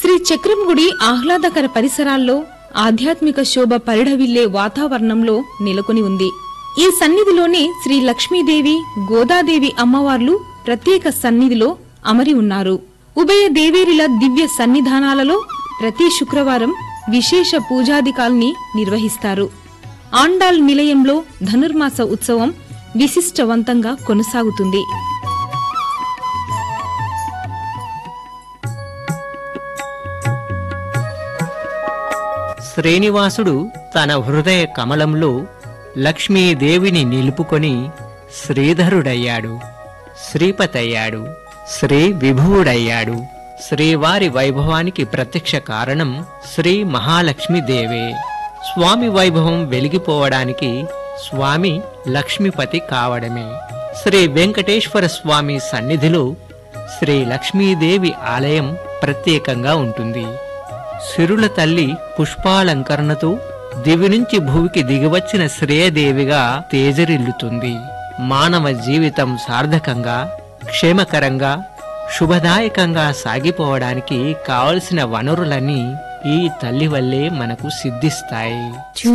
శ్రీ చక్రంగుడి ఆహ్లాదకర పరిసరాల్లో ఆధ్యాత్మిక శోభ పరిఢవిల్లే వాతావరణంలో నెలకొని ఉంది ఈ సన్నిధిలోనే శ్రీ లక్ష్మీదేవి గోదాదేవి అమ్మవార్లు ప్రత్యేక సన్నిధిలో అమరి ఉన్నారు ఉభయ దేవేరిల దివ్య సన్నిధానాలలో ప్రతి శుక్రవారం విశేష పూజాధికాల్ని నిర్వహిస్తారు ఆండాల్ నిలయంలో ధనుర్మాస ఉత్సవం విశిష్టవంతంగా కొనసాగుతుంది శ్రీనివాసుడు తన హృదయ కమలంలో లక్ష్మీదేవిని నిలుపుకొని శ్రీధరుడయ్యాడు శ్రీపతయ్యాడు శ్రీ విభువుడయ్యాడు శ్రీవారి వైభవానికి ప్రత్యక్ష కారణం శ్రీ మహాలక్ష్మీదేవే స్వామి వైభవం వెలిగిపోవడానికి స్వామి లక్ష్మీపతి కావడమే శ్రీ వెంకటేశ్వర స్వామి సన్నిధిలో శ్రీ లక్ష్మీదేవి ఆలయం ప్రత్యేకంగా ఉంటుంది సిరుల తల్లి పుష్పాలంకరణతో దివి నుంచి భూమికి దిగివచ్చిన శ్రేయదేవిగా తేజరిల్లుతుంది మానవ జీవితం సార్థకంగా క్షేమకరంగా శుభదాయకంగా సాగిపోవడానికి కావలసిన వనరులన్నీ ఈ తల్లి వల్లే మనకు సిద్ధిస్తాయి